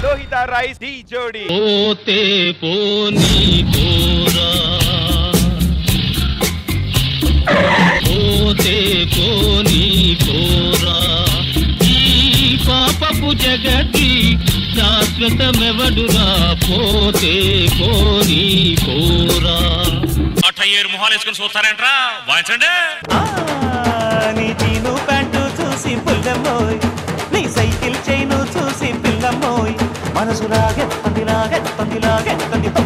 Lohitha rice D జోడి పోతే పోనీ పోరా పోతే పోనీ పోరా ఈ పాపపు జగతి శాశ్వతమెవడురా పోతే పోనీ పోరా అట్ట ఏరు మొహాలు వేసుకుని చూస్తారేంట్రా వాయించండి ఆ, నీ జీను ప్యాంటు చూసి పుల్లమ్మోయ్ నీ సైకిల్ చైను చూసి పిల్లమ్మోయ్ మనసు లాగెత్తంది లాగెత్తంది లాగెత్తంది